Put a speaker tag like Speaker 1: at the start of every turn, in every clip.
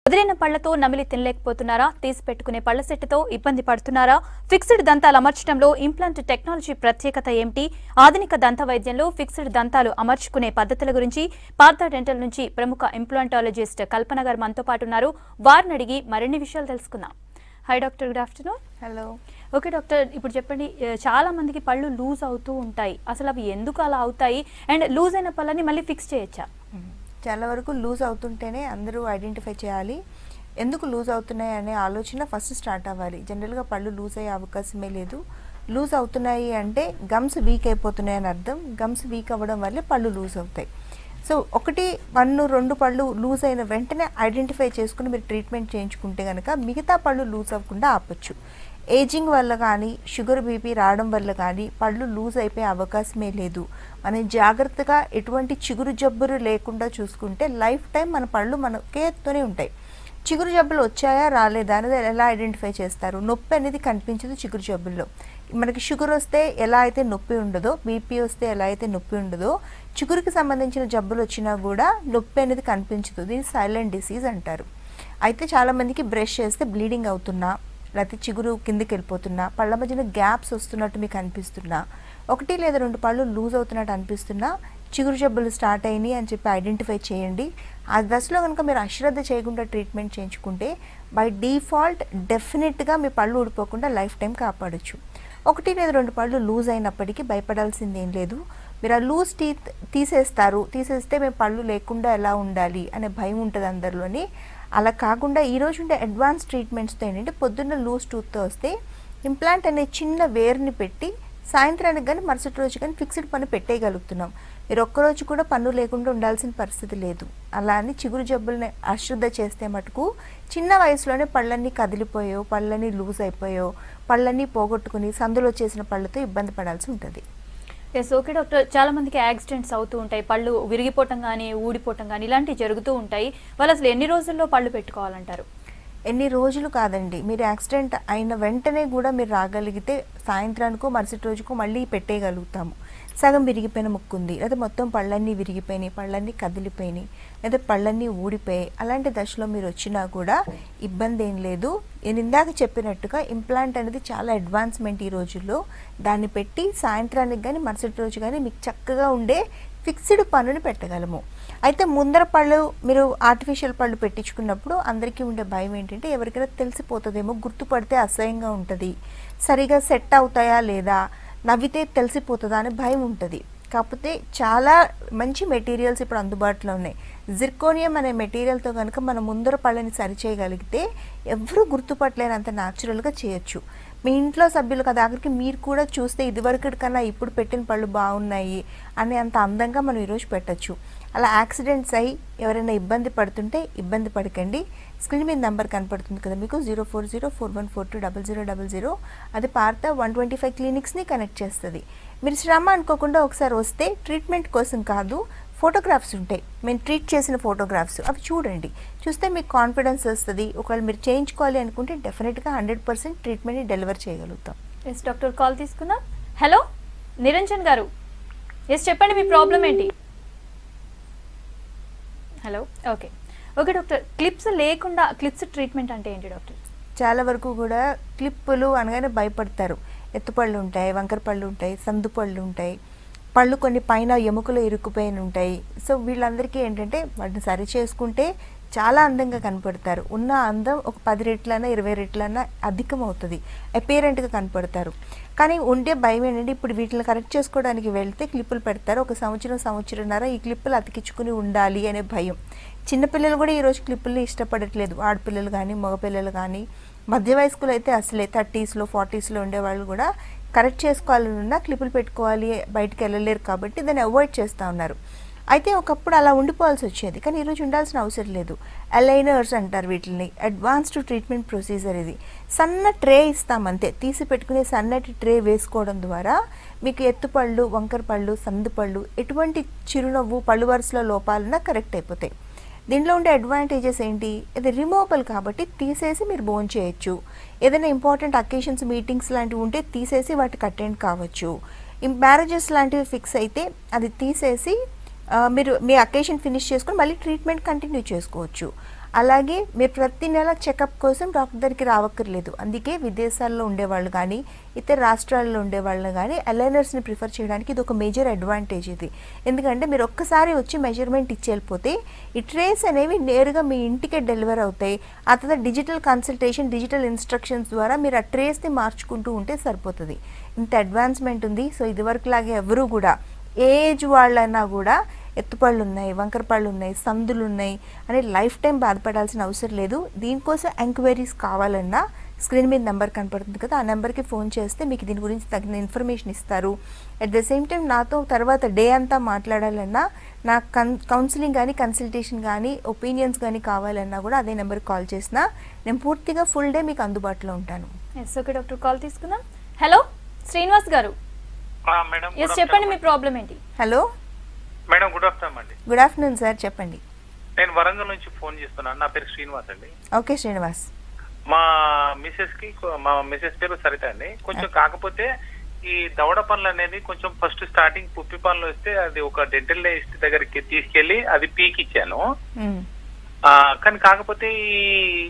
Speaker 1: వదిలిన పళ్లతో నమిలి తినలేకపోతున్నారా తీసి పెట్టుకునే పళ్ల సెట్టుతో ఇబ్బంది పడుతున్నారా ఫిక్స్డ్ దంతాలు అమర్చడంలో ఇంప్లాంట్ టెక్నాలజీ ప్రత్యేకత ఏమిటి ఆధునిక దంత వైద్యంలో ఫిక్స్డ్ దంతాలు అమర్చుకునే పద్ధతుల గురించి పార్థ డెంటల్ నుంచి ప్రముఖ ఇంప్లాంటాలజిస్ట్ కల్పన గారు మనతో పాటు ఉన్నారు వారిని అడిగి మరిన్ని విషయాలు తెలుసుకుందాం hi doctor good afternoon
Speaker 2: hello
Speaker 1: okay doctor ఇప్పుడు చెప్పండి ఏ, చాలా మందికి పళ్ళు లూజ్ అవుతూ ఉంటాయి అసలు అవి ఎందుకు అలా అవుతాయి అండ్ లూజ్ అయిన పళ్ళని మళ్ళీ ఫిక్స్ చేయొచ్చా
Speaker 2: చాలా వరకు లూజ్ అవుతుంటేనే అందరూ ఐడెంటిఫై చేయాలి ఎందుకు లూజ్ అవుతున్నాయి అనే ఆలోచన ఫస్ట్ స్టార్ట్ అవ్వాలి జనరల్గా పళ్ళు లూజ్ అయ్యే అవకాశమే లేదు లూజ్ అవుతున్నాయి అంటే గమ్స్ వీక్ అయిపోతున్నాయి అని అర్థం గమ్స్ వీక్ అవ్వడం వల్లే పళ్ళు లూజ్ అవుతాయి సో ఒకటి పన్ను రెండు పళ్ళు లూజ్ అయిన వెంటనే ఐడెంటిఫై చేసుకుని మీరు ట్రీట్మెంట్ చేయించుకుంటే కనుక మిగతా పళ్ళు లూజ్ అవ్వకుండా ఆపొచ్చు ఏజింగ్ వల్ల కానీ షుగర్ బీపీ రావడం వల్ల కానీ పళ్ళు లూజ్ అయిపోయే అవకాశమే లేదు మనం జాగ్రత్తగా ఎటువంటి చిగురు జబ్బులు లేకుండా చూసుకుంటే లైఫ్ టైం మన పళ్ళు మన కేర్తోనే ఉంటాయి చిగురు జబ్బులు వచ్చాయా రాలేదా అనేది ఎలా ఐడెంటిఫై చేస్తారు నొప్పి అనేది కనిపించదు చిగురు జబ్బుల్లో మనకి షుగర్ వస్తే ఎలా అయితే నొప్పి ఉండదో బీపీ వస్తే ఎలా అయితే నొప్పి ఉండదో చిగురుకి సంబంధించిన జబ్బులు వచ్చినా కూడా నొప్పి అనేది కనిపించదు దీన్ని సైలెంట్ డిసీజ్ అంటారు అయితే చాలామందికి బ్రష్ చేస్తే బ్లీడింగ్ అవుతున్నా లేకపోతే చిగురు కిందికి వెళ్ళిపోతున్నా పళ్ళ మధ్యన గ్యాప్స్ వస్తున్నట్టు మీకు అనిపిస్తున్నా ఒకటి లేదా రెండు పళ్ళు లూజ్ అవుతున్నట్టు అనిపిస్తున్నా చిగురు జబ్బులు స్టార్ట్ అయినాయి అని చెప్పి ఐడెంటిఫై చేయండి ఆ దశలో కనుక మీరు అశ్రద్ధ చేయకుండా ట్రీట్మెంట్ చేయించుకుంటే బై డిఫాల్ట్ డెఫినెట్గా మీ పళ్ళు ఊడిపోకుండా లైఫ్ టైం కాపాడొచ్చు ఒకటి లేదా రెండు పళ్ళు లూజ్ అయినప్పటికీ భయపడాల్సింది ఏం లేదు మీరు ఆ లూజ్ టీత్ తీసేస్తారు తీసేస్తే మేము పళ్ళు లేకుండా ఎలా ఉండాలి అనే భయం ఉంటుంది అందరిలోని అలా కాకుండా ఈ రోజు ఉండే అడ్వాన్స్ ట్రీట్మెంట్స్తో ఏంటంటే పొద్దున్న లూజ్ టూత్తో వస్తే ఇంప్లాంట్ అనే చిన్న వేర్ని పెట్టి సాయంత్రానికి కానీ మరుసటి రోజు కానీ ఫిక్స్డ్ పన్ను పెట్టేయగలుగుతున్నాం మీరు ఒక్కరోజు కూడా పన్ను లేకుండా ఉండాల్సిన పరిస్థితి లేదు అలా అని చిగురు జబ్బుల్ని అశ్రద్ధ చేస్తే మటుకు చిన్న వయసులోనే పళ్ళన్నీ కదిలిపోయో పళ్ళన్నీ లూజ్ అయిపోయో పళ్ళన్నీ పోగొట్టుకుని సందులో చేసిన పళ్ళతో ఇబ్బంది పడాల్సి ఉంటుంది
Speaker 1: ఎస్ ఓకే డాక్టర్ చాలా మందికి యాక్సిడెంట్స్ అవుతూ ఉంటాయి పళ్ళు విరిగిపోవటం కానీ ఊడిపోవటం కానీ ఇలాంటివి జరుగుతూ ఉంటాయి వాళ్ళు అసలు ఎన్ని రోజుల్లో పళ్ళు పెట్టుకోవాలంటారు
Speaker 2: ఎన్ని రోజులు కాదండి మీరు యాక్సిడెంట్ అయిన వెంటనే కూడా మీరు రాగలిగితే సాయంత్రానికో మరుసటి రోజుకో మళ్ళీ పెట్టేయగలుగుతాము సగం విరిగిపోయిన ముక్కు ఉంది లేదా మొత్తం పళ్ళన్నీ విరిగిపోయినాయి పళ్ళన్నీ కదిలిపోయినాయి లేదా పళ్ళన్నీ ఊడిపోయాయి అలాంటి దశలో మీరు వచ్చినా కూడా ఇబ్బంది ఏం లేదు నేను ఇందాక చెప్పినట్టుగా ఇంప్లాంట్ అనేది చాలా అడ్వాన్స్మెంట్ ఈ రోజుల్లో దాన్ని పెట్టి సాయంత్రానికి కానీ మరుసటి రోజు కానీ మీకు చక్కగా ఉండే ఫిక్స్డ్ పన్నుని పెట్టగలము అయితే ముందర పళ్ళు మీరు ఆర్టిఫిషియల్ పళ్ళు పెట్టించుకున్నప్పుడు అందరికీ ఉండే భయం ఏంటంటే ఎవరికైనా తెలిసిపోతుందేమో గుర్తుపడితే అసహ్యంగా ఉంటుంది సరిగా సెట్ అవుతాయా లేదా నవ్వితే తెలిసిపోతుందా అని భయం ఉంటుంది కాకపోతే చాలా మంచి మెటీరియల్స్ ఇప్పుడు అందుబాటులో ఉన్నాయి జిర్కోనియం అనే మెటీరియల్తో కనుక మన ముందర పళ్ళని సరిచేయగలిగితే ఎవరు గుర్తుపట్టలేనంత న్యాచురల్గా చేయొచ్చు మీ ఇంట్లో సభ్యులు కదా ఆఖరికి మీరు కూడా చూస్తే ఇదివరకటి కన్నా ఇప్పుడు పెట్టిన పళ్ళు బాగున్నాయి అని అంత అందంగా మనం ఈరోజు పెట్టచ్చు అలా యాక్సిడెంట్స్ అయ్యి ఎవరైనా ఇబ్బంది పడుతుంటే ఇబ్బంది పడకండి స్క్రీన్ మీద నెంబర్ కనపడుతుంది కదా మీకు zero four zero four one four two double zero double zero అది పార్త వన్ ట్వంటీ ఫైవ్ క్లినిక్స్ని కనెక్ట్ చేస్తుంది మీరు శ్రమ అనుకోకుండా ఒకసారి వస్తే ట్రీట్మెంట్ కోసం కాదు ఫోటోగ్రాఫ్స్ ఉంటాయి మేము ట్రీట్ చేసిన ఫోటోగ్రాఫ్స్ అవి చూడండి చూస్తే మీకు కాన్ఫిడెన్స్ వస్తుంది ఒకవేళ మీరు చేయించుకోవాలి అనుకుంటే డెఫినెట్గా హండ్రెడ్ పర్సెంట్ ట్రీట్మెంట్ని డెలివర్ చేయగలుగుతాం
Speaker 1: ఎస్ డాక్టర్ కాల్ తీసుకుందాం హలో నిరంజన్ గారు ఎస్ చెప్పండి మీ ప్రాబ్లం ఏంటి hello okay okay doctor clips లేకుండా క్లిప్స్ ట్రీట్మెంట్ అంటే ఏంటి డాక్టర్
Speaker 2: చాలా వరకు కూడా క్లిప్పులు అనగానే భయపడతారు ఎత్తుపళ్ళు ఉంటాయి వంకర పళ్ళు ఉంటాయి సందు పళ్ళు ఉంటాయి పళ్ళు కొన్ని పైన ఎముకలు ఇరుక్కుపోయిన ఉంటాయి సో వీళ్ళందరికీ ఏంటంటే వాటిని సరి చేసుకుంటే చాలా అందంగా కనపడతారు ఉన్న అందం ఒక పది రెట్లన్నా ఇరవై రెట్లన్నా అధికం అవుతుంది అపేరెంట్గా కనపడతారు కానీ ఉండే భయం ఏంటంటే ఇప్పుడు వీటిని కరెక్ట్ చేసుకోవడానికి వెళ్తే క్లిప్పులు పెడతారు ఒక సంవత్సరం సంవత్సరంన్నర ఈ క్లిప్పులు అతికించుకుని ఉండాలి అనే భయం చిన్నపిల్లలు కూడా ఈరోజు క్లిప్పుల్ని ఇష్టపడట్లేదు ఆడపిల్లలు కానీ మగపిల్లలు కానీ మధ్య వయస్కులు అయితే అసలే థర్టీస్లో ఫార్టీస్లో ఉండేవాళ్ళు కూడా కరెక్ట్ చేసుకోవాలని ఉన్నా క్లిప్పులు పెట్టుకోవాలి బయటికి వెళ్ళలేరు కాబట్టి దాన్ని అవాయిడ్ చేస్తూ ఉన్నారు అయితే ఒకప్పుడు అలా ఉండిపోవాల్సి వచ్చేది కానీ ఈరోజు ఉండాల్సిన అవసరం లేదు అలైనర్స్ అంటారు వీటిని అడ్వాన్స్డ్ ట్రీట్మెంట్ ప్రొసీజర్ ఇది సన్న ట్రే ఇస్తాం అంతే తీసి పెట్టుకునే సన్నటి ట్రే వేసుకోవడం ద్వారా మీకు ఎత్తుపళ్ళు వంకర పళ్ళు సందు పళ్ళు ఎటువంటి చిరునవ్వు పళ్ళు వరుసలో లోపాలన్నా కరెక్ట్ అయిపోతాయి దీంట్లో ఉండే అడ్వాంటేజెస్ ఏంటి ఇది రిమూవబుల్ కాబట్టి తీసేసి మీరు బోన్ చేయొచ్చు ఏదైనా ఇంపార్టెంట్ అకేషన్స్ మీటింగ్స్ లాంటివి ఉంటే తీసేసి వాటికి అటెండ్ కావచ్చు మ్యారేజెస్ లాంటివి ఫిక్స్ అయితే అది తీసేసి ఆ, మీరు మీ అకేషన్ ఫినిష్ చేసుకొని మళ్ళీ ట్రీట్మెంట్ కంటిన్యూ చేసుకోవచ్చు అలాగే మీరు ప్రతి నెల చెకప్ కోసం డాక్టర్ దగ్గరికి రావక్కర్లేదు అందుకే విదేశాల్లో ఉండేవాళ్ళు కానీ ఇతర రాష్ట్రాల్లో ఉండేవాళ్ళు కానీ అలైనర్స్ని ప్రిఫర్ చేయడానికి ఇది ఒక మేజర్ అడ్వాంటేజ్ ఇది ఎందుకంటే మీరు ఒక్కసారి వచ్చి మెజర్మెంట్ ఇచ్చి వెళ్ళిపోతే ఈ ట్రేస్ అనేవి నేరుగా మీ ఇంటికే డెలివర్ అవుతాయి ఆ తర్వాత డిజిటల్ కన్సల్టేషన్ డిజిటల్ ఇన్స్ట్రక్షన్స్ ద్వారా మీరు ఆ ట్రేస్ని మార్చుకుంటూ ఉంటే సరిపోతుంది ఇంత అడ్వాన్స్మెంట్ ఉంది సో ఇదివరకులాగే ఎవరు కూడా ఏ ఏజ్ వాళ్ళైనా కూడా ఎత్తుపళ్ళు ఉన్నాయి వంకర పళ్ళు ఉన్నాయి సందులు ఉన్నాయి అని లైఫ్ టైం బాధపడాల్సిన అవసరం లేదు దీనికోసం ఎంక్వైరీస్ కావాలన్నా స్క్రీన్ మీద నెంబర్ కనపడుతుంది కదా ఆ నెంబర్కి ఫోన్ చేస్తే మీకు దీని గురించి తగిన ఇన్ఫర్మేషన్ ఇస్తారు అట్ ద సేమ్ టైం నాతో తర్వాత డే అంతా మాట్లాడాలన్నా నాకు కన్ కౌన్సిలింగ్ కానీ కన్సల్టేషన్ కానీ ఒపీనియన్స్ కానీ కావాలన్నా కూడా అదే నెంబర్కి కాల్ చేసినా నేను పూర్తిగా ఫుల్ డే మీకు అందుబాటులో ఉంటాను
Speaker 1: ఎస్ ఓకే డాక్టర్ కాల్ తీసుకుందాం హలో శ్రీనివాస్ గారు
Speaker 3: ఆ, మేడం
Speaker 1: ఎస్
Speaker 3: గుడ్
Speaker 1: చెప్పండి మీ
Speaker 3: ఆఫ్టర్నూన్.
Speaker 1: ప్రాబ్లం ఏంటి
Speaker 2: హలో
Speaker 3: మేడం గుడ్ ఆఫ్టర్నూన్ అండి
Speaker 2: గుడ్ ఆఫ్టర్నూన్ సార్ చెప్పండి
Speaker 3: నేను వరంగల్ నుంచి ఫోన్ చేస్తున్నాను నా పేరు శ్రీనివాస్ అండి
Speaker 2: ఓకే శ్రీనివాస్
Speaker 3: మా మిసెస్ కి కొ- మా మిసెస్ పేరు సరిత అండి కొంచెం కాకపోతే ఈ దవడ పనులు అనేది కొంచెం ఫస్ట్ స్టార్టింగ్ పుప్పి పనులు వస్తే అది ఒక డెంటల్ డైస్ట్ దగ్గరికి తీసుకెళ్లి అది పీక్ ఇచ్చాను
Speaker 2: మ్మ్.
Speaker 3: ఆ, కానీ కాకపోతే ఈ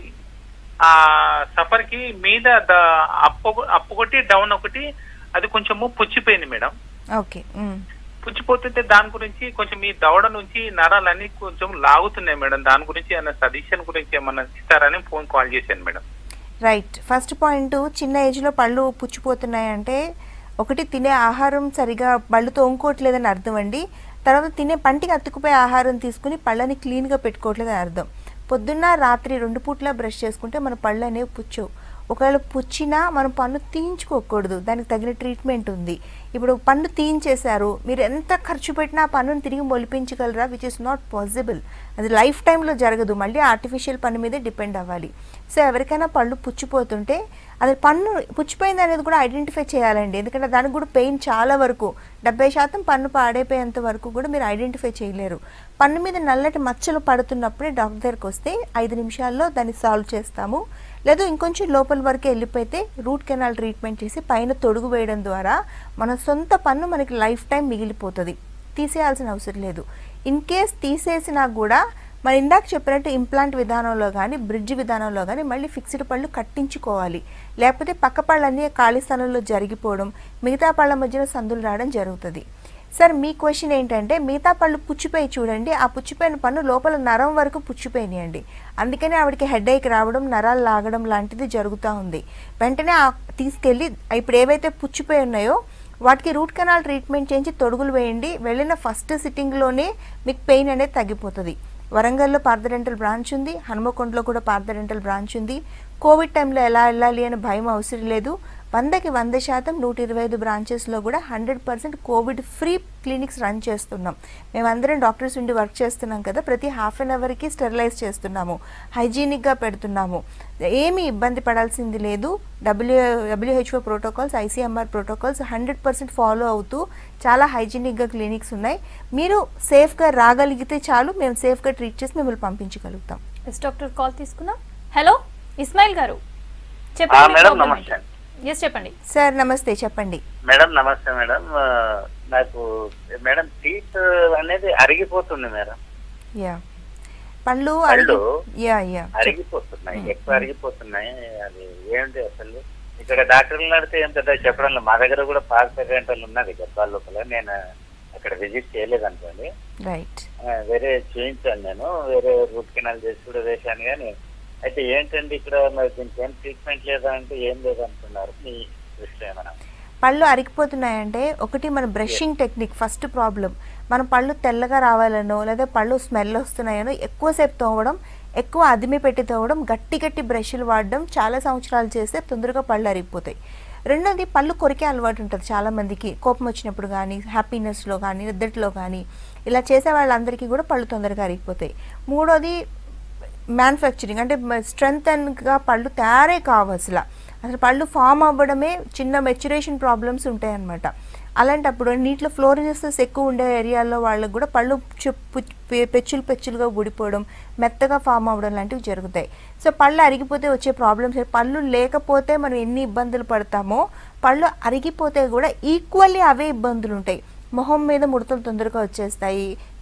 Speaker 3: ఆ సఫర్ కి మీద ద- అప్పు అప్పు ఒకటి డౌన్ ఒకటి అది కొంచెము పుచ్చిపోయింది మేడం
Speaker 2: ఓకే మ్మ్.
Speaker 3: పుచ్చిపోతుంటే దాని గురించి కొంచెం ఈ దవడ నుంచి నరాలన్నీ కొంచెం లాగుతున్నాయి మేడం దాని గురించి ఏమైనా సజెషన్ గురించి ఏమన్నా ఇస్తారని ఫోన్ కాల్ చేశాను మేడం
Speaker 2: రైట్ ఫస్ట్ పాయింట్ చిన్న ఏజ్లో పళ్ళు పుచ్చిపోతున్నాయంటే ఒకటి తినే ఆహారం సరిగా పళ్ళు తోముకోవట్లేదని అర్థం అండి తర్వాత తినే పంటికి అతుకుపోయే ఆహారం తీసుకుని పళ్ళని క్లీన్గా పెట్టుకోవట్లేదని అర్థం పొద్దున్న రాత్రి రెండు పూట్ల బ్రష్ చేసుకుంటే మన పళ్ళు అనేవి పుచ్చవు ఒకవేళ పుచ్చినా మనం పన్ను తీయించుకోకూడదు దానికి తగిన ట్రీట్మెంట్ ఉంది ఇప్పుడు పన్ను తీయించేశారు మీరు ఎంత ఖర్చు పెట్టినా ఆ పన్నును తిరిగి మొలిపించగలరా విచ్ ఇస్ నాట్ పాసిబుల్ అది లైఫ్ టైంలో జరగదు మళ్ళీ ఆర్టిఫిషియల్ పన్ను మీదే డిపెండ్ అవ్వాలి సో ఎవరికైనా పళ్ళు పుచ్చిపోతుంటే అది పన్ను పుచ్చిపోయింది అనేది కూడా ఐడెంటిఫై చేయాలండి ఎందుకంటే దానికి కూడా పెయిన్ చాలా వరకు డెబ్బై శాతం పన్ను పాడైపోయేంత వరకు కూడా మీరు ఐడెంటిఫై చేయలేరు పన్ను మీద నల్లటి మచ్చలు పడుతున్నప్పుడే డాక్టర్ దగ్గరికి వస్తే ఐదు నిమిషాల్లో దాన్ని సాల్వ్ చేస్తాము లేదు ఇంకొంచెం లోపల వరకు వెళ్ళిపోతే రూట్ కెనాల్ ట్రీట్మెంట్ చేసి పైన తొడుగు వేయడం ద్వారా మన సొంత పన్ను మనకి లైఫ్ టైం మిగిలిపోతుంది తీసేయాల్సిన అవసరం లేదు ఇన్ కేస్ తీసేసినా కూడా మరి ఇందాక చెప్పినట్టు ఇంప్లాంట్ విధానంలో కానీ బ్రిడ్జ్ విధానంలో కానీ మళ్ళీ ఫిక్స్డ్ పళ్ళు కట్టించుకోవాలి లేకపోతే పక్క పళ్ళన్నీ ఖాళీ స్థలంలో జరిగిపోవడం మిగతా పళ్ళ మధ్యన సందులు రావడం జరుగుతుంది సార్ మీ క్వశ్చన్ ఏంటంటే మిగతా పళ్ళు పుచ్చిపోయి చూడండి ఆ పుచ్చిపోయిన పన్ను లోపల నరం వరకు పుచ్చిపోయినాయండి అందుకని ఆవిడకి హెడేక్ రావడం నరాలు లాగడం లాంటిది జరుగుతూ ఉంది వెంటనే ఆ తీసుకెళ్ళి ఇప్పుడు ఏవైతే పుచ్చిపోయి ఉన్నాయో వాటికి రూట్ కెనాల్ ట్రీట్మెంట్ చేయించి తొడుగులు వేయండి వెళ్ళిన ఫస్ట్ సిట్టింగ్లోనే మీకు పెయిన్ అనేది తగ్గిపోతుంది వరంగల్లో పార్థడెంటల్ బ్రాంచ్ ఉంది హనుమకొండలో కూడా పార్థడెంటల్ బ్రాంచ్ ఉంది కోవిడ్ టైంలో ఎలా వెళ్ళాలి అని భయం అవసరం లేదు వందకి వంద శాతం నూట ఇరవై ఐదు బ్రాంచెస్లో కూడా hundred percent covid free clinics run చేస్తున్నాం మేమందరం డాక్టర్స్ ఉండి వర్క్ చేస్తున్నాం కదా ప్రతి హాఫ్ అన్ అవర్కి స్టెరిలైజ్ చేస్తున్నాము హైజీనిక్గా పెడుతున్నాము ఏమీ ఇబ్బంది పడాల్సింది లేదు W W H O protocols I C M R protocols hundred percent follow అవుతూ చాలా హైజీనిక్గా క్లినిక్స్ ఉన్నాయి మీరు సేఫ్గా రాగలిగితే చాలు మేము సేఫ్గా ట్రీట్ చేసి మిమ్మల్ని పంపించగలుగుతాం
Speaker 1: ఎస్ డాక్టర్ కాల్ తీసుకుందాం హలో ఇస్మాయిల్ గారు
Speaker 4: ఆ,
Speaker 1: చెప్పండి
Speaker 4: మేడం నమస్తే
Speaker 1: ఎస్ చెప్పండి
Speaker 2: సార్ నమస్తే చెప్పండి
Speaker 4: మేడం నమస్తే మేడం ఆ, నాకు మేడం టీత్ అనేది అరిగిపోతుంది మేడం
Speaker 2: యా పండ్లు అరిగి
Speaker 4: పళ్ళు
Speaker 2: యా యా చెప్-
Speaker 4: అరిగిపోతున్నాయి ఎక్కువ అరిగిపోతున్నాయి అది ఏంటి అసలు ఇక్కడ డాక్టర్లు నడితే ఏం పెద్ద చెప్పడం లేదు మా దగ్గర కూడా పాత గంటలు ఉన్నది గర్భాల లోపల నేను అక్కడ విజిట్ చేయలేదు అనుకోండి
Speaker 2: రైట్
Speaker 4: ఆ, వేరే చూపించాను నేను వేరే రూట్ కెనాల్ చేసి కూడా వేశాను కానీ అయితే ఏంటండి ఇక్కడ మరి దీనికి ఏం ట్రీట్మెంట్ లేదా అంటే ఏం లేదు అంటున్నారు మీ దృష్టి ఏమైనా
Speaker 2: పళ్ళు అరిగిపోతున్నాయంటే ఒకటి మన బ్రషింగ్ టెక్నిక్ ఫస్ట్ ప్రాబ్లం మన పళ్ళు తెల్లగా రావాలనో లేదా పళ్ళు స్మెల్ వస్తున్నాయనో ఎక్కువసేపు తోమడం ఎక్కువ అదిమి పెట్టి తోమడం గట్టి గట్టి బ్రష్లు వాడడం చాలా సంవత్సరాలు చేస్తే తొందరగా పళ్ళు అరిగిపోతాయి రెండోది పళ్ళు కొరికే అలవాటు ఉంటుంది చాలా మందికి కోపం వచ్చినప్పుడు కానీ హ్యాపీనెస్లో కానీ నిద్రలో కానీ ఇలా చేసే వాళ్ళందరికీ కూడా పళ్ళు తొందరగా అరిగిపోతాయి మూడోది మ్యానుఫ్యాక్చరింగ్ అంటే స్ట్రెంగ్త్ గా పళ్ళు తయారే కావు అసలు అసలు పళ్ళు ఫామ్ అవ్వడమే చిన్న మెచ్యురేషన్ ప్రాబ్లమ్స్ ఉంటాయన్నమాట అలాంటప్పుడు నీటిలో ఫ్లోరినెసెస్ ఎక్కువ ఉండే ఏరియాల్లో వాళ్ళకి కూడా పళ్ళు చు- పు- పె- పెచ్చులు పెచ్చులుగా ఊడిపోవడం మెత్తగా ఫామ్ అవ్వడం లాంటివి జరుగుతాయి సో పళ్ళు అరిగిపోతే వచ్చే ప్రాబ్లమ్స్ పళ్ళు లేకపోతే మనం ఎన్ని ఇబ్బందులు పడతామో పళ్ళు అరిగిపోతే కూడా ఈక్వల్లీ అవే ఇబ్బందులు ఉంటాయి మొహం మీద ముడతలు తొందరగా వచ్చేస్తాయి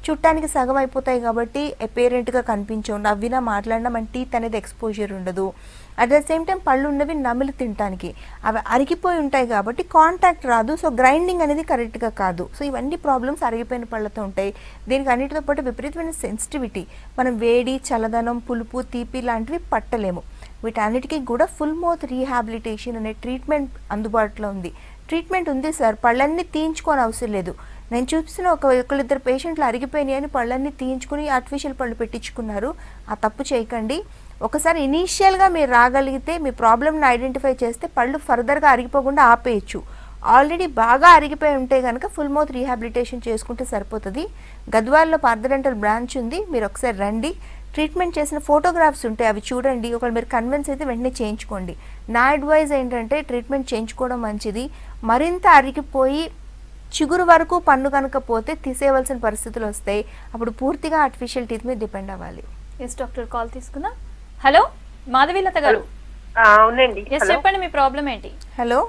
Speaker 2: చుట్టానికి సగం అయిపోతాయి కాబట్టి అపేరెంట్గా కనిపించవు నవ్వినా మాట్లాడినా మన టీత్ అనేది ఎక్స్పోజర్ ఉండదు అట్ ద సేమ్ టైం పళ్ళు ఉన్నవి నమిలి తినడానికి అవి అరిగిపోయి ఉంటాయి కాబట్టి కాంటాక్ట్ రాదు సో గ్రైండింగ్ అనేది కరెక్ట్గా కాదు సో ఇవన్నీ ప్రాబ్లమ్స్ అరిగిపోయిన పళ్ళతో ఉంటాయి దీనికి అన్నిటితో పాటు విపరీతమైన సెన్సిటివిటీ మనం వేడి చల్లదనం పులుపు తీపి లాంటివి పట్టలేము వీటన్నిటికీ కూడా ఫుల్ మౌత్ రీహాబిలిటేషన్ అనే ట్రీట్మెంట్ అందుబాటులో ఉంది ట్రీట్మెంట్ ఉంది సార్ పళ్ళన్నీ తీయించుకోని అవసరం లేదు నేను చూపిస్తున్న ఒక ఒకళ్ళిద్దరు పేషెంట్లు అరిగిపోయినాయి అని పళ్ళన్నీ తీయించుకుని ఆర్టిఫిషియల్ పళ్ళు పెట్టించుకున్నారు ఆ తప్పు చేయకండి ఒకసారి ఇనీషియల్గా మీరు రాగలిగితే మీ ప్రాబ్లమ్ని ఐడెంటిఫై చేస్తే పళ్ళు ఫర్దర్గా అరిగిపోకుండా ఆపేయచ్చు ఆల్రెడీ బాగా అరిగిపోయి ఉంటే కనుక ఫుల్ మౌత్ రీహాబిలిటేషన్ చేసుకుంటే సరిపోతుంది గద్వాల్లో పార్థడెంటల్ బ్రాంచ్ ఉంది మీరు ఒకసారి రండి ట్రీట్మెంట్ చేసిన ఫోటోగ్రాఫ్స్ ఉంటాయి అవి చూడండి ఒకవేళ మీరు కన్విన్స్ అయితే వెంటనే చేయించుకోండి నా అడ్వైజ్ ఏంటంటే ట్రీట్మెంట్ చేయించుకోవడం మంచిది మరింత అరిగిపోయి చిగురు వరకు పన్ను కనుక పోతే తీసేయవలసిన పరిస్థితులు వస్తాయి అప్పుడు పూర్తిగా ఆర్టిఫిషియల్ టీత్ మీద డిపెండ్ అవ్వాలి
Speaker 1: ఎస్ డాక్టర్ కాల్ తీసుకుందాం హలో మాధవీలత గారు
Speaker 5: ఆ, అవునండి
Speaker 1: ఎస్
Speaker 5: హలో
Speaker 1: చెప్పండి మీ ప్రాబ్లం ఏంటి
Speaker 2: హలో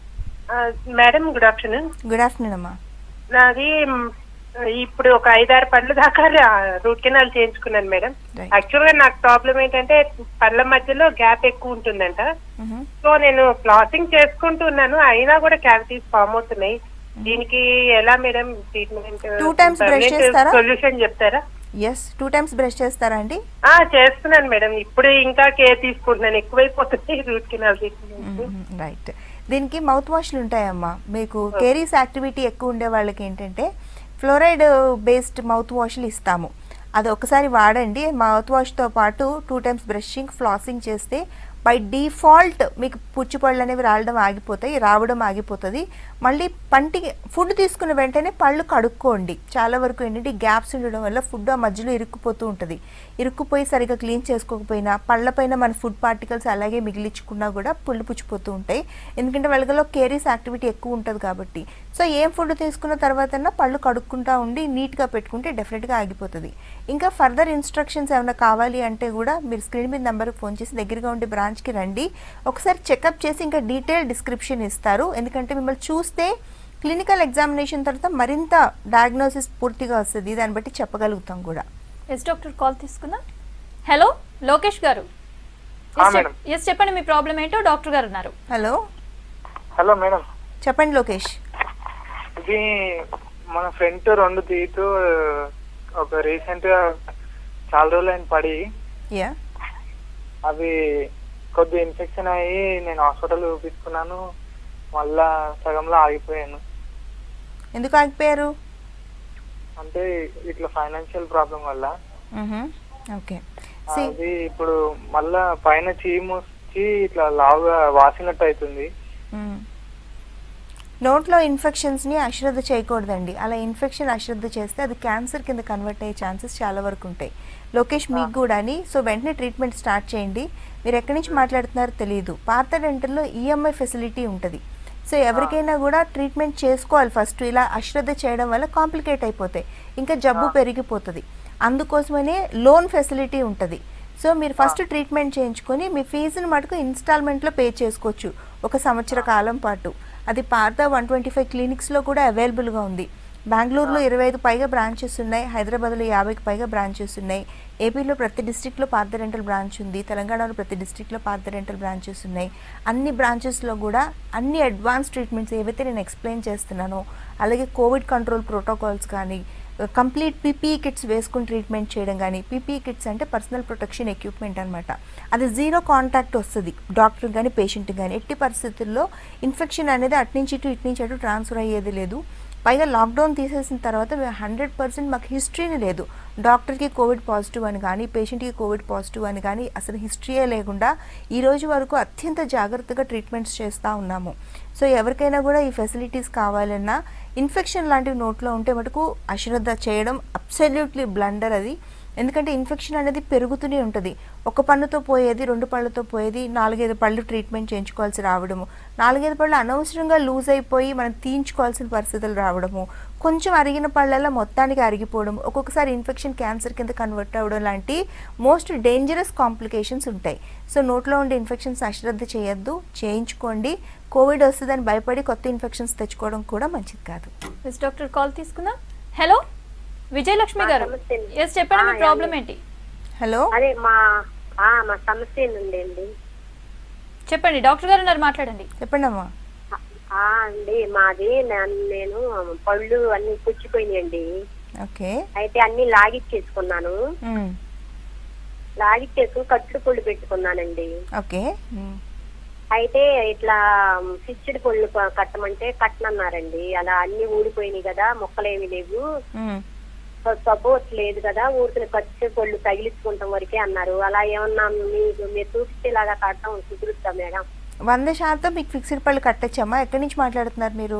Speaker 5: ఆ, madam good afternoon
Speaker 2: good afternoon అమ్మా
Speaker 5: నాది మ్, ఇప్పుడు ఒక ఐదారు పళ్ళు దాకా రూట్ కెనాల్ చేయించుకున్నాను మేడం
Speaker 2: Right.
Speaker 5: యాక్చువల్ గా నాకు ప్రాబ్లం ఏంటంటే పళ్ళ మధ్యలో గ్యాప్ ఎక్కువ ఉంటుందంట
Speaker 2: మ్హూ.
Speaker 5: సో నేను ఫ్లాసింగ్ చేసుకుంటున్నాను అయినా కూడా క్యావిటీస్ ఫామ్ అవుతున్నాయి దీనికి ఎలా madam treatment
Speaker 2: Two times brush చేస్తారా?
Speaker 5: సొల్యూషన్ చెప్తారా
Speaker 2: ఎస్ టూ టైమ్స్ బ్రష్ చేస్తారా అండి
Speaker 5: ఆ చేస్తున్నాను మేడం ఇప్పుడు ఇంకా కేర్ తీసుకుంటున్నాను ఎక్కువైపోతుంది రూట్ కెనాల్ ట్రీట్మెంట్
Speaker 2: రైట్ దీనికి మౌత్ వాష్లు ఉంటాయమ్మా మీకు కేరీస్ యాక్టివిటీ ఎక్కువ ఉండే వాళ్ళకి ఏంటంటే ఫ్లోరైడ్ బేస్డ్ మౌత్ వాష్లు ఇస్తాము అది ఒకసారి వాడండి మౌత్ వాష్తో పాటు టూ టైమ్స్ బ్రషింగ్ ఫ్లాసింగ్ చేస్తే బై డిఫాల్ట్ మీకు పుచ్చిపళ్ళు అనేవి రావడం ఆగిపోతాయి రావడం ఆగిపోతుంది మళ్ళీ పంటికి ఫుడ్ తీసుకున్న వెంటనే పళ్ళు కడుక్కోండి చాలా వరకు ఏంటంటే గ్యాప్స్ ఉండడం వల్ల ఫుడ్ ఆ మధ్యలో ఇరుక్కుపోతూ ఉంటుంది ఇరుక్కుపోయి సరిగా క్లీన్ చేసుకోకపోయినా పళ్ళపైన మన ఫుడ్ పార్టికల్స్ అలాగే మిగిలించుకున్నా కూడా పుళ్ళు పుచ్చిపోతూ ఉంటాయి ఎందుకంటే వాళ్ళలో కేరీస్ యాక్టివిటీ ఎక్కువ ఉంటుంది కాబట్టి సో ఏం ఫుడ్ తీసుకున్న తర్వాత పళ్ళు కడుక్కుంటా ఉండి నీట్గా పెట్టుకుంటే డెఫినెట్గా ఆగిపోతుంది ఇంకా ఫర్దర్ ఇన్స్ట్రక్షన్స్ ఏమైనా కావాలి అంటే కూడా మీరు స్క్రీన్ మీద నెంబర్కి ఫోన్ చేసి దగ్గరగా ఉండే బ్రాంచ్కి రండి ఒకసారి చెకప్ చేసి ఇంకా డీటెయిల్ డిస్క్రిప్షన్ ఇస్తారు ఎందుకంటే మిమ్మల్ని చూస్తే క్లినికల్ ఎగ్జామినేషన్ తర్వాత మరింత డయాగ్నోసిస్ పూర్తిగా వస్తుంది దాన్ని బట్టి చెప్పగలుగుతాం కూడా
Speaker 1: ఎస్ డాక్టర్ కాల్ తీసుకుందాం హలో లోకేష్ గారు
Speaker 3: ఆ, మేడం.
Speaker 1: ఎస్ చెప్పండి మీ ప్రాబ్లం ఏంటో డాక్టర్ గారు ఉన్నారు
Speaker 2: హలో
Speaker 3: హలో మేడం
Speaker 2: చెప్పండి లోకేష్
Speaker 3: ఇది మన ఫ్రంట్ రెండు తీతు ఒక రీసెంట్ గా చాలా రోజులు అయిన పడి
Speaker 2: యా
Speaker 3: అవి కొద్ది ఇన్ఫెక్షన్ అయ్యి నేను హాస్పిటల్ చూపించుకున్నాను మళ్ళా సగంలో ఆగిపోయాను
Speaker 2: ఎందుకు ఆగిపోయారు
Speaker 3: అంటే ఇట్లా ఫైనాన్షియల్ ప్రాబ్లం వల్ల
Speaker 2: ఓకే
Speaker 3: అది ఇప్పుడు మళ్ళా పైన చీము వచ్చి ఇట్లా లావుగా వాసినట్టు అవుతుంది
Speaker 2: నోట్లో ఇన్ఫెక్షన్స్ని అశ్రద్ధ చేయకూడదండి అలా ఇన్ఫెక్షన్ అశ్రద్ధ చేస్తే అది క్యాన్సర్ కింద కన్వర్ట్ అయ్యే ఛాన్సెస్ చాలా వరకు ఉంటాయి లోకేష్ మీకు కూడాని సో వెంటనే ట్రీట్మెంట్ స్టార్ట్ చేయండి మీరు ఎక్కడి నుంచి మాట్లాడుతున్నారో తెలియదు పాత డెంటల్లో ఈఎంఐ ఫెసిలిటీ ఉంటుంది సో ఎవరికైనా కూడా ట్రీట్మెంట్ చేసుకోవాలి ఫస్ట్ ఇలా అశ్రద్ధ చేయడం వల్ల కాంప్లికేట్ అయిపోతాయి ఇంకా జబ్బు పెరిగిపోతుంది అందుకోసమనే లోన్ ఫెసిలిటీ ఉంటుంది సో మీరు ఫస్ట్ ట్రీట్మెంట్ చేయించుకొని మీ ఫీజుని మటుకు ఇన్స్టాల్మెంట్లో పే చేసుకోవచ్చు ఒక సంవత్సర కాలం పాటు అది పాత వన్ ట్వంటీ ఫైవ్ క్లినిక్స్లో కూడా అవైలబుల్గా ఉంది బెంగళూరులో ఇరవై ఐదు పైగా బ్రాంచెస్ ఉన్నాయి హైదరాబాద్లో యాభైకి పైగా బ్రాంచెస్ ఉన్నాయి ఏపీలో ప్రతి డిస్టిక్లో పార్థ రెంటల్ బ్రాంచ్ ఉంది తెలంగాణలో ప్రతి డిస్టిక్లో పార్థ రెంటల్ బ్రాంచెస్ ఉన్నాయి అన్ని బ్రాంచెస్లో కూడా అన్ని అడ్వాన్స్ ట్రీట్మెంట్స్ ఏవైతే నేను ఎక్స్ప్లెయిన్ చేస్తున్నానో అలాగే కోవిడ్ కంట్రోల్ ప్రోటోకాల్స్ కానీ కంప్లీట్ పీపీఈ కిట్స్ వేసుకుని ట్రీట్మెంట్ చేయడం కానీ పీపీఈ కిట్స్ అంటే పర్సనల్ ప్రొటెక్షన్ ఎక్విప్మెంట్ అనమాట అది జీరో కాంటాక్ట్ వస్తుంది డాక్టర్ కానీ పేషెంట్ కానీ ఎట్టి పరిస్థితుల్లో ఇన్ఫెక్షన్ అనేది అటు నుంచి ఇటు ఇటు నుంచి అటు ట్రాన్స్ఫర్ అయ్యేది లేదు పైగా లాక్డౌన్ తీసేసిన తర్వాత హండ్రెడ్ పర్సెంట్ మాకు హిస్టరీని లేదు డాక్టర్కి కోవిడ్ పాజిటివ్ అని కానీ పేషెంట్కి కోవిడ్ పాజిటివ్ అని కానీ అసలు హిస్టరీయే లేకుండా ఈ రోజు వరకు అత్యంత జాగ్రత్తగా ట్రీట్మెంట్స్ చేస్తూ ఉన్నాము సో ఎవరికైనా కూడా ఈ ఫెసిలిటీస్ కావాలన్నా ఇన్ఫెక్షన్ లాంటివి నోట్లో ఉంటే మటుకు అశ్రద్ధ చేయడం అబ్సల్యూట్లీ బ్లండర్ అది ఎందుకంటే ఇన్ఫెక్షన్ అనేది పెరుగుతూనే ఉంటుంది ఒక పన్నుతో పోయేది రెండు పళ్ళతో పోయేది నాలుగైదు పళ్ళు ట్రీట్మెంట్ చేయించుకోవాల్సి రావడము నాలుగైదు పళ్ళు అనవసరంగా లూజ్ అయిపోయి మనం తీయించుకోవాల్సిన పరిస్థితులు రావడము కొంచెం అరిగిన పళ్ళల్లో మొత్తానికి అరిగిపోవడం ఒక్కొక్కసారి ఇన్ఫెక్షన్ క్యాన్సర్ కింద కన్వర్ట్ అవ్వడం లాంటి మోస్ట్ డేంజరస్ కాంప్లికేషన్స్ ఉంటాయి సో నోట్లో ఉండే ఇన్ఫెక్షన్స్ అశ్రద్ధ చేయొద్దు చేయించుకోండి కోవిడ్ వస్తుందని భయపడి కొత్త ఇన్ఫెక్షన్స్ తెచ్చుకోవడం కూడా మంచిది కాదు
Speaker 1: ఎస్ డాక్టర్ కాల్ తీసుకుందాం హలో విజయలక్ష్మి గారు
Speaker 6: నమస్తే.
Speaker 1: ఎస్ చెప్పండి మీ
Speaker 6: ఆ,
Speaker 1: ప్రాబ్లం
Speaker 6: యా,
Speaker 1: ఏంటి
Speaker 2: హలో
Speaker 6: అదే మా ఆ, మా సమస్య ఏందండి అండి
Speaker 1: చెప్పండి డాక్టర్ గారు ఉన్నారు మాట్లాడండి
Speaker 2: చెప్పండి అమ్మా
Speaker 6: ఆ, అండి మాది నా- నేను పళ్ళు అన్ని పుచ్చిపోయినాయండి
Speaker 2: ఓకే
Speaker 6: అయితే అన్ని లాగిచ్చేసుకున్నాను
Speaker 2: మ్మ్.
Speaker 6: లాగిచ్చేసుకుని కట్టుడు పళ్ళు పెట్టుకున్నానండి
Speaker 2: ఓకే మ్మ్.
Speaker 6: అయితే ఇట్లా పిచ్చిడి పళ్ళు ప- కట్టమంటే కట్టనన్నారండి అలా అన్ని ఊడిపోయినాయి కదా మొక్కలేమి లేవు
Speaker 2: మ్మ్.
Speaker 6: సపోర్ట్ లేదు కదా ఊరికి ఖర్చు పళ్ళు తగిలించుకుంటాం వరకే అన్నారు అలా ఏమన్నా మీకు మీరు చూపిస్తే ఇలాగా కట్టడం కుదురుతా మేడం
Speaker 2: వంద శాతం మీకు ఫిక్స్డ్ పళ్ళు కట్టచ్చమ్మా ఎక్కడి నుంచి మాట్లాడుతున్నారు మీరు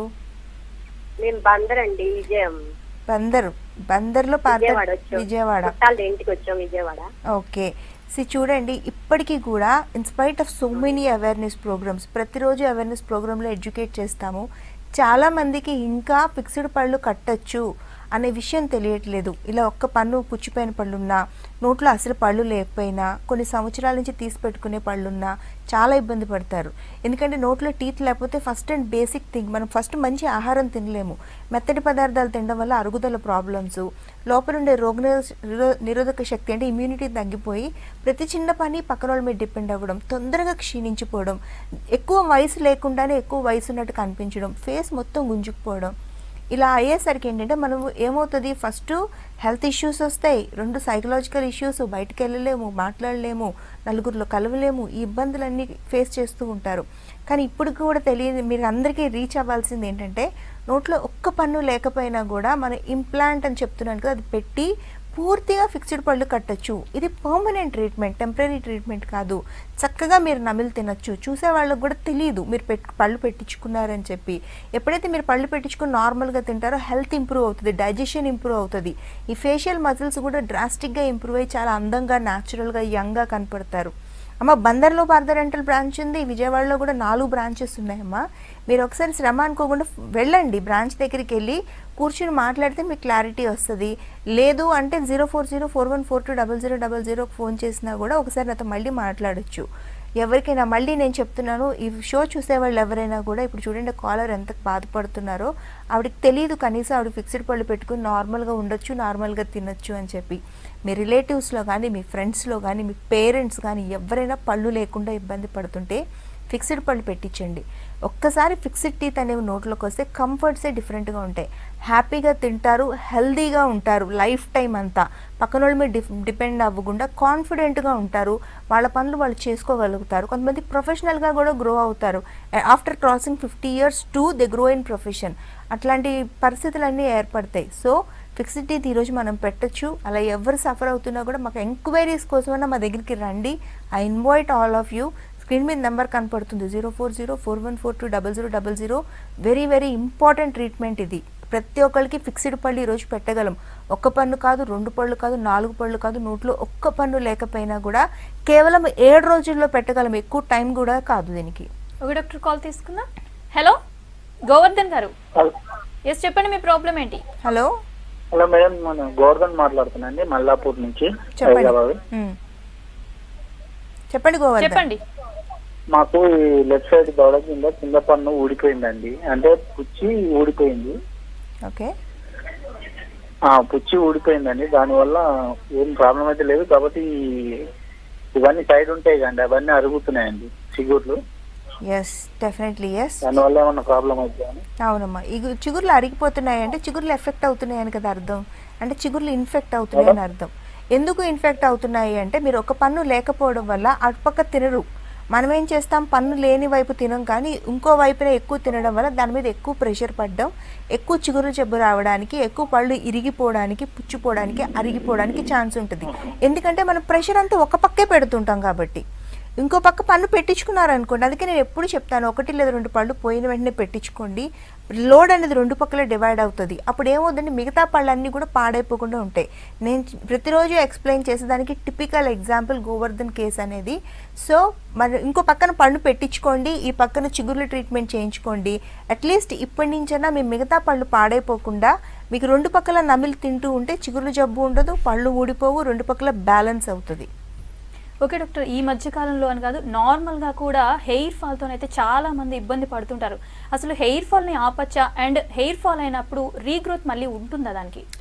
Speaker 6: మేము బందరండి విజయం
Speaker 2: బందరు బందర్లో పాత
Speaker 6: విజయవాడ వచ్చాం
Speaker 2: విజయవాడ
Speaker 6: చుట్టాల ఇంటికి వచ్చాం విజయవాడ
Speaker 2: ఓకే సి చూడండి ఇప్పటికీ కూడా in spite of so many awareness programmes ప్రతిరోజు అవేర్నెస్ ప్రోగ్రాంలో ఎడ్యుకేట్ చేస్తాము చాలా మందికి ఇంకా ఫిక్స్డ్ పళ్ళు కట్టచ్చు అనే విషయం తెలియట్లేదు ఇలా ఒక్క పన్ను పుచ్చిపోయిన పళ్ళున్నా నోట్లో అసలు పళ్ళు లేకపోయినా కొన్ని సంవత్సరాల నుంచి తీసి పెట్టుకునే పళ్ళున్నా చాలా ఇబ్బంది పడతారు ఎందుకంటే నోట్లో టీత్ లేకపోతే ఫస్ట్ అండ్ బేసిక్ థింగ్ మనం ఫస్ట్ మంచి ఆహారం తినలేము మెత్తటి పదార్థాలు తినడం వల్ల అరుగుదల ప్రాబ్లమ్స్ లోపల ఉండే రోగ నిరో- నిరోధక శక్తి అంటే ఇమ్యూనిటీ తగ్గిపోయి ప్రతి చిన్న పని పక్కన వాళ్ళ మీద డిపెండ్ అవ్వడం తొందరగా క్షీణించిపోవడం ఎక్కువ వయసు లేకుండానే ఎక్కువ వయసు ఉన్నట్టు కనిపించడం ఫేస్ మొత్తం గుంజుకుపోవడం ఇలా అయ్యేసరికి ఏంటంటే మనం ఏమవుతుంది ఫస్ట్ హెల్త్ ఇష్యూస్ వస్తాయి రెండు సైకలాజికల్ ఇష్యూస్ బయటకు వెళ్ళలేము మాట్లాడలేము నలుగురిలో కలవలేము ఈ ఇబ్బందులన్నీ ఫేస్ చేస్తూ ఉంటారు కానీ ఇప్పుడు కూడా తెలియదు మీరు అందరికీ రీచ్ అవ్వాల్సింది ఏంటంటే నోట్లో ఒక్క పన్ను లేకపోయినా కూడా మన ఇంప్లాంట్ అని చెప్తున్నాను కదా అది పెట్టి పూర్తిగా ఫిక్స్డ్ పళ్ళు కట్టచ్చు ఇది పర్మనెంట్ ట్రీట్మెంట్ టెంపరీ ట్రీట్మెంట్ కాదు చక్కగా మీరు నమిలి తినచ్చు చూసే వాళ్ళకి కూడా తెలియదు మీరు పెట్ పళ్ళు పెట్టించుకున్నారని చెప్పి ఎప్పుడైతే మీరు పళ్ళు పెట్టించుకుని నార్మల్గా తింటారో హెల్త్ ఇంప్రూవ్ అవుతుంది డైజెషన్ ఇంప్రూవ్ అవుతుంది ఈ ఫేషియల్ మజిల్స్ కూడా డ్రాస్టిక్గా ఇంప్రూవ్ అయ్యి చాలా అందంగా న్యాచురల్గా యంగ్గా కనపడతారు అమ్మ బందర్లో పార్థ రెంటల్ బ్రాంచ్ ఉంది విజయవాడలో కూడా నాలుగు బ్రాంచెస్ ఉన్నాయమ్మా మీరు ఒకసారి శ్రమ అనుకోకుండా వెళ్ళండి బ్రాంచ్ దగ్గరికి వెళ్ళి కూర్చుని మాట్లాడితే మీకు క్లారిటీ వస్తుంది లేదు అంటే zero four zero four one four two double zero double zero phone చేసినా కూడా ఒకసారి నాతో మళ్ళీ మాట్లాడొచ్చు ఎవరికైనా మళ్ళీ నేను చెప్తున్నాను ఈ షో చూసేవాళ్ళు ఎవరైనా కూడా ఇప్పుడు చూడండి కాలర్ ఎంత బాధపడుతున్నారో ఆవిడకి తెలియదు కనీసం ఆవిడ ఫిక్స్డ్ పళ్ళు పెట్టుకుని నార్మల్గా ఉండొచ్చు నార్మల్గా తినొచ్చు అని చెప్పి మీ రిలేటివ్స్లో కానీ మీ ఫ్రెండ్స్లో కానీ మీ పేరెంట్స్ కానీ ఎవరైనా పళ్ళు లేకుండా ఇబ్బంది పడుతుంటే ఫిక్స్డ్ పళ్ళు పెట్టించండి ఒక్కసారి ఫిక్స్డ్ టీత్ అనేవి నోట్లోకి వస్తే కంఫర్ట్సే డిఫరెంట్గా ఉంటాయి హ్యాపీగా తింటారు హెల్దీగా ఉంటారు లైఫ్ టైం అంతా పక్కన వాళ్ళ మీద డిఫ్ డిపెండ్ అవ్వకుండా కాన్ఫిడెంట్గా ఉంటారు వాళ్ళ పనులు వాళ్ళు చేసుకోగలుగుతారు కొంతమంది ప్రొఫెషనల్గా కూడా గ్రో అవుతారు after crossing fifty years to they grow in profession అట్లాంటి పరిస్థితులన్నీ ఏర్పడతాయి సో ఫిక్స్డ్ టీత్ ఈరోజు మనం పెట్టొచ్చు అలా ఎవరు సఫర్ అవుతున్నా కూడా మాకు ఎంక్వైరీస్ కోసమైనా మా దగ్గరికి రండి I invite all of you screen మీద నెంబర్ కనపడుతుంది zero four zero four one four two double zero double zero very very important treatment ఇది ప్రతి ఒక్కరికి ఫిక్స్డ్ పళ్ళు ఈరోజు పెట్టగలం ఒక్క పన్ను కాదు రెండు పళ్ళు కాదు నాలుగు పళ్ళు కాదు నోట్లో ఒక్క పన్ను లేకపోయినా కూడా కేవలం ఏడు రోజుల్లో పెట్టగలం ఎక్కువ టైం కూడా కాదు దీనికి
Speaker 1: ఒక డాక్టర్ కాల్ తీసుకుందాం హలో గోవర్ధన్ గారు ఎస్ చెప్పండి మీ ప్రాబ్లం ఏంటి
Speaker 2: హలో
Speaker 7: హలో మేడం నేను గోవర్ధన్ మాట్లాడుతున్నానండి మల్లాపూర్ నుంచి
Speaker 2: చెప్పండి
Speaker 7: హైదరాబాద్
Speaker 2: ఉమ్. చెప్పండి గోవర్ధన్
Speaker 1: చెప్పండి
Speaker 7: మాకు ఈ లెఫ్ట్ సైడ్ దవడ కింద కింద పన్ను ఊడిపోయిందండి అంటే పుచ్చి ఊడిపోయింది
Speaker 2: ఓకే
Speaker 7: ఆ పుచ్చి ఊడిపోయిందండి దానివల్ల ఏం ప్రాబ్లం అయితే లేదు కాబట్టి ఈ- ఇవన్నీ సైడ్ ఉంటాయి కండి అవన్నీ అరుగుతున్నాయండి చిగుర్లు
Speaker 2: ఎస్ డెఫినెట్లీ ఎస్
Speaker 7: దానివల్ల ఏమన్నా ప్రాబ్లం అవుతుందని
Speaker 2: అవునమ్మా ఈ గు- చిగుర్లు అరిగిపోతున్నాయి అంటే చిగుర్లు ఎఫెక్ట్ అవుతున్నాయని కదా అర్థం అంటే చిగుర్లు ఇన్ఫెక్ట్ అవుతున్నాయని అర్థం ఎందుకు ఇన్ఫెక్ట్ అవుతున్నాయి అంటే మీరు ఒక పన్ను లేకపోవడం వల్ల అటుపక్క తినరు మనం ఏం చేస్తాం పన్ను లేని వైపు తినం కానీ ఇంకో వైపున ఎక్కువ తినడం వల్ల దాని మీద ఎక్కువ ప్రెషర్ పడడం ఎక్కువ చిగురు జబ్బు రావడానికి ఎక్కువ పళ్ళు ఇరిగిపోవడానికి పుచ్చిపోవడానికి అరిగిపోవడానికి ఛాన్స్ ఉంటుంది ఎందుకంటే మనం ప్రెషర్ అంతా ఒక పక్కే పెడుతుంటాం కాబట్టి ఇంకో పక్క పన్ను పెట్టించుకున్నారు అనుకోండి అందుకే నేను ఎప్పుడు చెప్తాను ఒకటి లేదా రెండు పళ్ళు పోయిన వెంటనే పెట్టించుకోండి లోడ్ అనేది రెండు పక్కల డివైడ్ అవుతుంది అప్పుడు ఏమవుతుందంటే మిగతా పళ్ళన్నీ కూడా పాడైపోకుండా ఉంటాయి నేను చ- ప్రతిరోజు ఎక్స్ప్లెయిన్ చేసేదానికి టిపికల్ ఎగ్జాంపుల్ గోవర్ధన్ కేస్ అనేది సో మరి ఇంకో పక్కన పళ్ళు పెట్టించుకోండి ఈ పక్కన చిగుర్ల ట్రీట్మెంట్ చేయించుకోండి అట్లీస్ట్ ఇప్పటి నుంచైనా మీ మిగతా పళ్ళు పాడైపోకుండా మీకు రెండు పక్కల నమిలి తింటూ ఉంటే చిగుర్ల జబ్బు ఉండదు పళ్ళు ఊడిపోవు రెండు పక్కల బ్యాలెన్స్ అవుతుంది
Speaker 1: ఓకే డాక్టర్ ఈ మధ్య కాలంలో అని కాదు నార్మల్ గా కూడా హెయిర్ ఫాల్ తోనైతే చాలా మంది ఇబ్బంది పడుతుంటారు అసలు హెయిర్ ఫాల్ ని ఆపచ్చా అండ్ హెయిర్ ఫాల్ అయినప్పుడు రీగ్రోత్ మళ్ళీ ఉంటుందా దానికి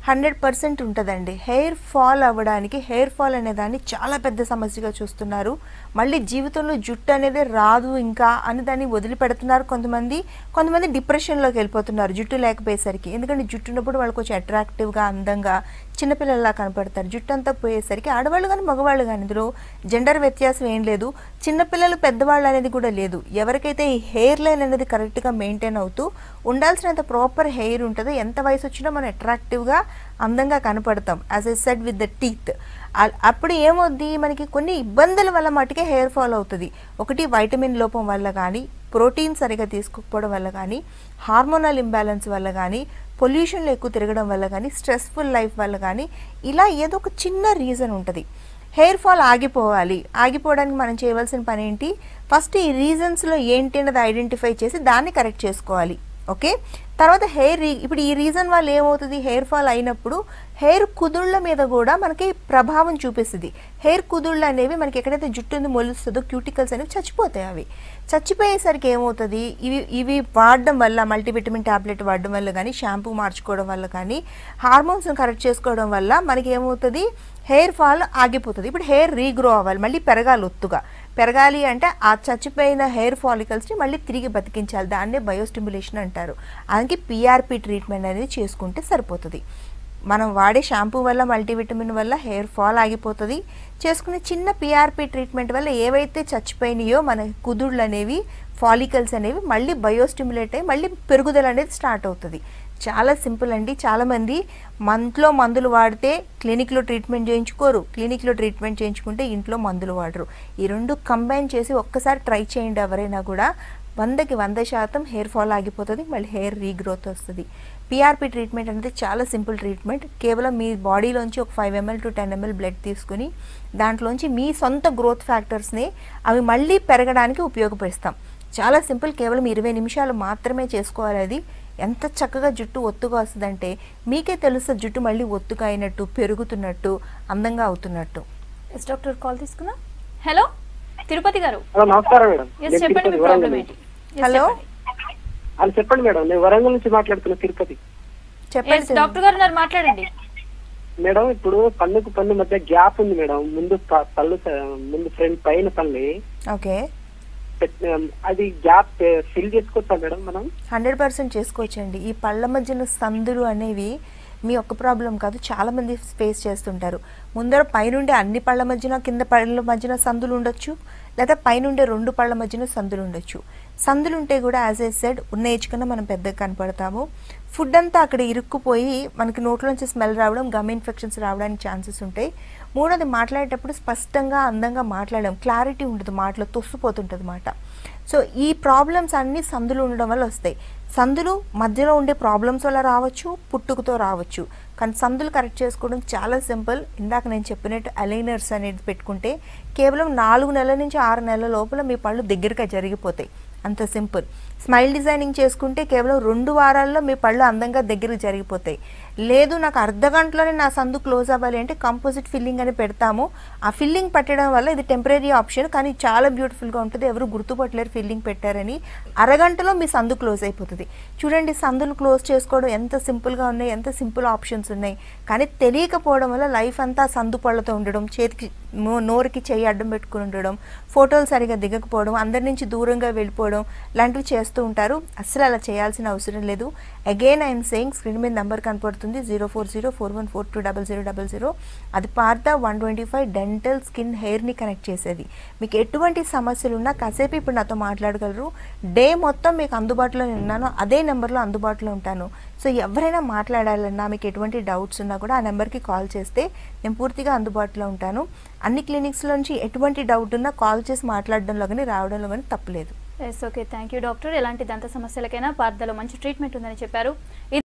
Speaker 2: హండ్రెడ్ పర్సెంట్ ఉంటుందండి హెయిర్ ఫాల్ అవ్వడానికి హెయిర్ ఫాల్ అనే దాన్ని చాలా పెద్ద సమస్యగా చూస్తున్నారు మళ్ళీ జీవితంలో జుట్టు అనేది రాదు ఇంకా అని దాన్ని వదిలిపెడుతున్నారు కొంతమంది కొంతమంది డిప్రెషన్లోకి వెళ్ళిపోతున్నారు జుట్టు లేకపోయేసరికి ఎందుకంటే జుట్టు ఉన్నప్పుడు వాళ్ళు కొంచెం అట్రాక్టివ్గా అందంగా చిన్నపిల్లల్లా కనపడతారు జుట్టు అంతా పోయేసరికి ఆడవాళ్ళు కానీ మగవాళ్ళు కానీ ఇందులో జెండర్ వ్యత్యాసం ఏం లేదు చిన్నపిల్లలు పెద్దవాళ్ళు అనేది కూడా లేదు ఎవరికైతే ఈ హెయిర్ లైన్ అనేది కరెక్ట్గా మెయింటైన్ అవుతూ ఉండాల్సినంత ప్రాపర్ హెయిర్ ఉంటుందో ఎంత వయసు వచ్చినా మనం అట్రాక్టివ్గా అందంగా కనపడతాం as I said with the teeth అప్పుడు ఏమవుద్ది మనకి కొన్ని ఇబ్బందుల వల్ల మటుకే హెయిర్ ఫాల్ అవుతుంది ఒకటి వైటమిన్ లోపం వల్ల కానీ ప్రోటీన్ సరిగా తీసుకోకపోవడం వల్ల కానీ హార్మోనల్ ఇంబ్యాలెన్స్ వల్ల కానీ పొల్యూషన్లో ఎక్కువ తిరగడం వల్ల కానీ స్ట్రెస్ఫుల్ లైఫ్ వల్ల కానీ ఇలా ఏదో ఒక చిన్న రీజన్ ఉంటుంది హెయిర్ ఫాల్ ఆగిపోవాలి ఆగిపోవడానికి మనం చేయవలసిన పని ఏంటి ఫస్ట్ ఈ రీజన్స్లో ఏంటి అన్నది ఐడెంటిఫై చేసి దాన్ని కరెక్ట్ చేసుకోవాలి ఓకే తర్వాత హెయిర్ రీ ఇప్పుడు ఈ రీజన్ వల్ల ఏమవుతుంది హెయిర్ ఫాల్ అయినప్పుడు హెయిర్ కుదుళ్ళ మీద కూడా మనకి ప్రభావం చూపిస్తుంది హెయిర్ కుదుళ్ళు అనేవి మనకి ఎక్కడైతే జుట్టు ఉంది మొలుస్తుందో క్యూటికల్స్ అనేవి చచ్చిపోతాయి అవి చచ్చిపోయేసరికి ఏమవుతుంది ఇవి ఇవి వాడడం వల్ల మల్టీవిటమిన్ టాబ్లెట్ వాడడం వల్ల కానీ షాంపూ మార్చుకోవడం వల్ల కానీ హార్మోన్స్ని కరెక్ట్ చేసుకోవడం వల్ల మనకి ఏమవుతుంది హెయిర్ ఫాల్ ఆగిపోతుంది ఇప్పుడు హెయిర్ రీగ్రో అవ్వాలి మళ్ళీ పెరగాలి ఒత్తుగా పెరగాలి అంటే ఆ చచ్చిపోయిన హెయిర్ ఫాలికల్స్ని మళ్ళీ తిరిగి బతికించాలి దాన్నే బయోస్టిమ్యులేషన్ అంటారు అందుకే పిఆర్పి ట్రీట్మెంట్ అనేది చేసుకుంటే సరిపోతుంది మనం వాడే షాంపూ వల్ల మల్టీవిటమిన్ వల్ల హెయిర్ ఫాల్ ఆగిపోతుంది చేసుకునే చిన్న పిఆర్పి ట్రీట్మెంట్ వల్ల ఏవైతే చచ్చిపోయినాయో మన కుదుళ్ళు అనేవి ఫాలికల్స్ అనేవి మళ్ళీ బయోస్టిమ్యులేట్ అయ్యి మళ్ళీ పెరుగుదల అనేది స్టార్ట్ అవుతుంది చాలా సింపుల్ అండి చాలామంది మంత్లో మందులు వాడితే క్లినిక్లో ట్రీట్మెంట్ చేయించుకోరు క్లినిక్లో ట్రీట్మెంట్ చేయించుకుంటే ఇంట్లో మందులు వాడరు ఈ రెండు కంబైన్ చేసి ఒక్కసారి ట్రై చేయండి ఎవరైనా కూడా వందకి వంద శాతం హెయిర్ ఫాల్ ఆగిపోతుంది మళ్ళీ హెయిర్ రీగ్రోత్ వస్తుంది పిఆర్పి ట్రీట్మెంట్ అనేది చాలా సింపుల్ ట్రీట్మెంట్ కేవలం మీ బాడీలోంచి ఒక five M L to ten M L blood తీసుకుని దాంట్లోంచి మీ సొంత గ్రోత్ ఫ్యాక్టర్స్ని అవి మళ్ళీ పెరగడానికి ఉపయోగపరుస్తాం చాలా సింపుల్ కేవలం ఇరవై నిమిషాలు మాత్రమే చేసుకోవాలి అది ఎంత చక్కగా జుట్టు ఒత్తుగా వస్తుందంటే మీకే తెలుస్తుంది జుట్టు మళ్ళీ ఒత్తుగా అయినట్టు పెరుగుతున్నట్టు అందంగా అవుతున్నట్టు
Speaker 1: ఎస్ డాక్టర్ కాల్ తీసుకున్నా హలో తిరుపతి గారు
Speaker 8: హలో నమస్కారం మేడం
Speaker 1: ఎస్
Speaker 8: నేను
Speaker 1: చెప్పండి మీ
Speaker 8: తిరుపతి
Speaker 1: ప్రాబ్లం
Speaker 8: వరంగల్
Speaker 1: ఏంటి
Speaker 8: నుంచి.
Speaker 1: Yes,
Speaker 2: హలో
Speaker 1: చెప్పండి.
Speaker 8: అది చెప్పండి మేడం నేను వరంగల్ నుంచి మాట్లాడుతున్నా తిరుపతి
Speaker 2: చెప్పండి
Speaker 1: Yes, డాక్టర్ గారు ఉన్నారు మాట్లాడండి
Speaker 8: మేడం ఇప్పుడు పన్నుకు పన్ను మధ్య గ్యాప్ ఉంది మేడం ముందు ప- పళ్ళు స- ముందు ఫ్రంట్ పైన పళ్ళు
Speaker 2: ఓకే
Speaker 8: పెట్- అది గ్యాప్ ఫిల్ చేసుకోవచ్చా మేడం మనం
Speaker 2: హండ్రెడ్ పర్సెంట్ చేసుకోవచ్చండి ఈ పళ్ళ మధ్యన సందులు అనేవి మీ ఒక్క ప్రాబ్లం కాదు చాలా మంది ఫేస్ చేస్తుంటారు ముందర పైనుండే అన్ని పళ్ళ మధ్యన కింద పళ్ళ మధ్యన సందులు ఉండొచ్చు లేదా పైనుండే రెండు పళ్ళ మధ్యన సందులు ఉండొచ్చు సందులు ఉంటే కూడా యాజ్ ఏ సెడ్ ఉన్న ఏజ్ కన్నా మనం పెద్దగా కనపడతాము ఫుడ్ అంతా అక్కడ ఇరుక్కుపోయి మనకి నోట్లోంచి స్మెల్ రావడం గమ్ ఇన్ఫెక్షన్స్ రావడానికి ఛాన్సెస్ ఉంటాయి మూడోది మాట్లాడేటప్పుడు స్పష్టంగా అందంగా మాట్లాడడం క్లారిటీ ఉండదు మాటలో తొస్సిపోతుంటుంది మాట సో ఈ ప్రాబ్లమ్స్ అన్నీ సందులు ఉండడం వల్ల వస్తాయి సందులు మధ్యలో ఉండే ప్రాబ్లమ్స్ వల్ల రావచ్చు పుట్టుకతో రావచ్చు కానీ సందులు కరెక్ట్ చేసుకోవడం చాలా సింపుల్ ఇందాక నేను చెప్పినట్టు అలైనర్స్ అనేది పెట్టుకుంటే కేవలం నాలుగు నెలల నుంచి ఆరు నెలల లోపల మీ పళ్ళు దగ్గరగా జరిగిపోతాయి అంత సింపుల్ స్మైల్ డిజైనింగ్ చేసుకుంటే కేవలం రెండు వారాల్లో మీ పళ్ళు అందంగా దగ్గరికి జరిగిపోతాయి లేదు నాకు అర్ధ గంటలోనే నా సందు క్లోజ్ అవ్వాలి అంటే కంపోజిట్ ఫిల్లింగ్ అని పెడతాము ఆ ఫిల్లింగ్ పెట్టడం వల్ల ఇది టెంపరీ ఆప్షన్ కానీ చాలా బ్యూటిఫుల్గా ఉంటుంది ఎవరు గుర్తుపట్టలేరు ఫిల్లింగ్ పెట్టారని అరగంటలో మీ సందు క్లోజ్ అయిపోతుంది చూడండి సందులు క్లోజ్ చేసుకోవడం ఎంత సింపుల్గా ఉన్నాయి ఎంత సింపుల్ ఆప్షన్స్ ఉన్నాయి కానీ తెలియకపోవడం వల్ల లైఫ్ అంతా సందు పళ్ళతో ఉండడం చేతికి నో- నోరుకి చేయి అడ్డం పెట్టుకుని ఉండడం ఫోటోలు సరిగా దిగకపోవడం అందరి నుంచి దూరంగా వెళ్ళిపోవడం లాంటివి చేస్తూ ఉంటారు అసలు అలా చేయాల్సిన అవసరం లేదు అగైన్ ఐఎమ్ సేయింగ్ స్క్రీన్ మీద నెంబర్ కనపడుతుంది zero four zero four one four two double zero double zero అది Partha one twenty five dental skin హెయిర్ని కనెక్ట్ చేసేది మీకు ఎటువంటి సమస్యలు ఉన్నా కాసేపు ఇప్పుడు నాతో మాట్లాడగలరు డే మొత్తం మీకు అందుబాటులో నేను ఉన్నాను అదే నెంబర్లో అందుబాటులో ఉంటాను సో ఎవరైనా మాట్లాడాలన్నా మీకు ఎటువంటి డౌట్స్ ఉన్నా కూడా ఆ నెంబర్కి కాల్ చేస్తే నేను పూర్తిగా అందుబాటులో ఉంటాను అన్ని క్లినిక్స్లో నుంచి ఎటువంటి డౌట్ ఉన్నా కాల్ చేసి మాట్లాడడంలో కానీ రావడంలో కానీ తప్పలేదు
Speaker 1: yes okay thank you doctor ఎలాంటి దంత సమస్యలకైనా పార్దలో మంచి ట్రీట్మెంట్ ఉందని చెప్పారు